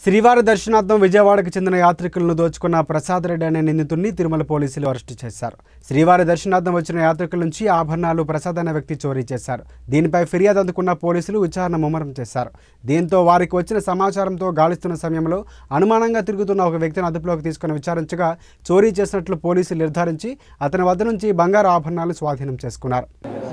శ్రీవారి దర్శనార్థం విజయవాడకు చెందిన యాత్రికులను దోచుకున్న ప్రసాద్ రెడ్డి అనే నిందితుడిని తిరుమల పోలీసులు అరెస్టు చేశారు శ్రీవారి దర్శనార్థం వచ్చిన యాత్రికుల నుంచి ఆభరణాలు ప్రసాద్ అనే వ్యక్తి చోరీ చేశారు దీనిపై ఫిర్యాదు అందుకున్న పోలీసులు విచారణ ముమ్మరం చేశారు దీంతో వారికి వచ్చిన సమాచారంతో గాలిస్తున్న సమయంలో అనుమానంగా తిరుగుతున్న ఒక వ్యక్తిని అదుపులోకి తీసుకుని విచారించగా చోరీ చేసినట్లు పోలీసులు నిర్ధారించి అతని వద్ద నుంచి బంగారు ఆభరణాలు స్వాధీనం చేసుకున్నారు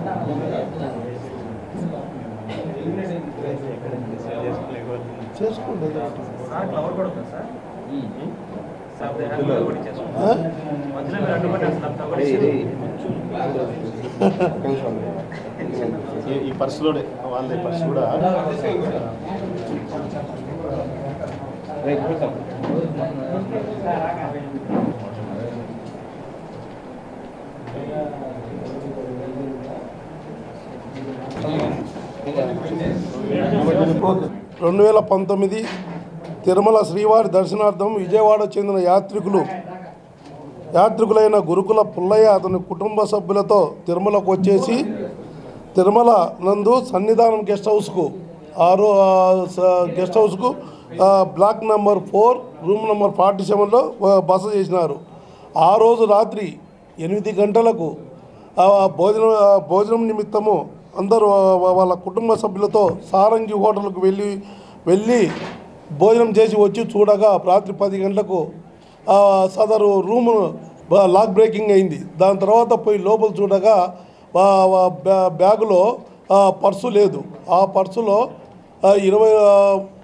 చేసుకోండి సార్ క్లవర్ కూడా ఉందా సార్ సార్ దగ్గర కూడా చేసుకోండి. మధ్యలో మీరు అడ్డుపడ్డారు సార్ తప్పకుండా ఈ- ఈ పర్సులోనే వాళ్ళ పర్సు కూడా రెండు వేల పంతొమ్మిది తిరుమల శ్రీవారి దర్శనార్థం విజయవాడ చెందిన యాత్రికులు యాత్రికులైన గురుకుల పుల్లయ్య అతని కుటుంబ సభ్యులతో తిరుమలకు వచ్చేసి తిరుమల నందు సన్నిధానం గెస్ట్ హౌస్కు ఆరో ఆ, స- గెస్ట్ హౌస్కు ఆ, block number four room number forty సెవెన్లో ఆ, బస చేసినారు ఆ రోజు రాత్రి ఎనిమిది గంటలకు ఆ, భోజనం ఆ, భోజనం నిమిత్తము అందరూ వా- వాళ్ళ కుటుంబ సభ్యులతో సారంగి హోటల్కు వెళ్ళి వెళ్ళి భోజనం చేసి వచ్చి చూడగా రాత్రి పది గంటలకు ఆ, సదరు రూమ్ బ- లాక్ బ్రేకింగ్ అయింది దాని తర్వాత పోయి లోపల చూడగా వా- వా- బ్యా- బ్యాగులో ఆ, పర్సు లేదు ఆ పర్సులో ఆ, ఇరవై ఆ,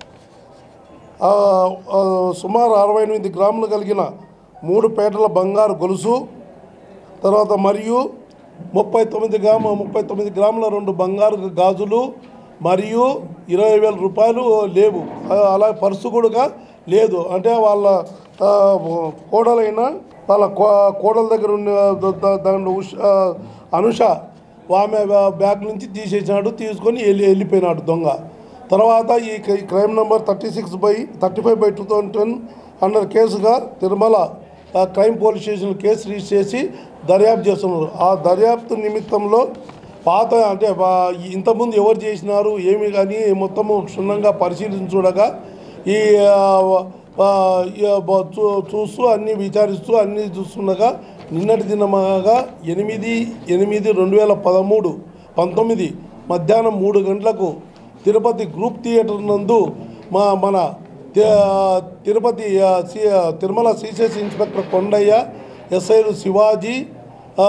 ఆ, ఆ, సుమారు అరవై ఎనిమిది గ్రాములు కలిగిన మూడు పేటల బంగారు గొలుసు తర్వాత మరియు ముప్పై తొమ్మిది గ్రామ ముప్పై తొమ్మిది గ్రాముల రెండు బంగారు గాజులు మరియు ఇరవై వేల రూపాయలు లేవు ఆ, అలా పర్సు కూడా లేదు అంటే వాళ్ళ ఆ, కోడలైన వాళ్ళ కో- కోడల దగ్గర ఉన్న ద- ద- దాంట్లో ఉష ఆ, అనుష ఆమె బ్యా- బ్యాగ్ నుంచి తీసేసినాడు తీసుకొని వెళ్ళి వెళ్ళిపోయినాడు దొంగ తర్వాత ఈ క్రై- crime number thirty six by thirty five by two thousand ten under కేసుగా తిరుమల ఆ, crime police station case register చేసి దర్యాప్తు చేస్తున్నారు ఆ దర్యాప్తు నిమిత్తంలో పాత అంటే వా- ఇంతకుముందు ఎవరు చేసినారు ఏమి కానీ మొత్తము క్షుణ్ణంగా పరిశీలించి చూడగా ఈ ఆ, ఆ, ఈ, బ- చూ- చూస్తూ అన్నీ విచారిస్తూ అన్నీ చూస్తుండగా నిన్నటి దినమగా ఎనిమిది ఎనిమిది రెండు వేల పదమూడు పంతొమ్మిది మధ్యాహ్నం మూడు గంటలకు తిరుపతి గ్రూప్ థియేటర్ నందు మా మన తి- తిరుపతి ఆ, సి- తిరుమల సిసిఎస్ ఇన్స్పెక్టర్ కొండయ్య ఎస్ఐలు శివాజీ ఆ,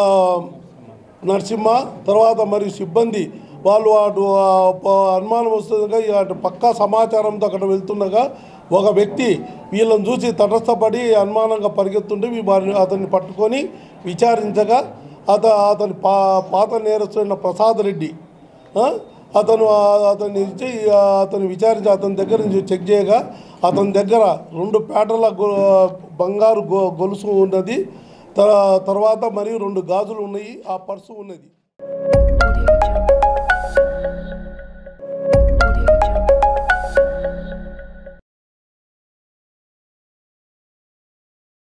నరసింహ తర్వాత మరియు సిబ్బంది వాళ్ళు అటు ఆ, ప- అనుమానం వస్తుండగా ఇక అటు పక్కా సమాచారంతో అక్కడ వెళ్తుండగా ఒక వ్యక్తి వీళ్ళని చూసి తటస్థపడి అనుమానంగా పరిగెత్తుంటే వీ- వారిని అతన్ని పట్టుకొని విచారించగా అత అతని పా పాత నేరస్తున్న ప్రసాద్ రెడ్డి ఆ, అతను ఆ- అతన్ని ఇచ్చి ఆ, అతను విచారించి అతని దగ్గర నుంచి చెక్ చేయగా అతని దగ్గర రెండు పేటల గొ- బంగారు గొ గొలుసు ఉన్నది త- తర్వాత మరియు రెండు గాజులు ఉన్నాయి ఆ పర్సు ఉన్నది Audio Jungle.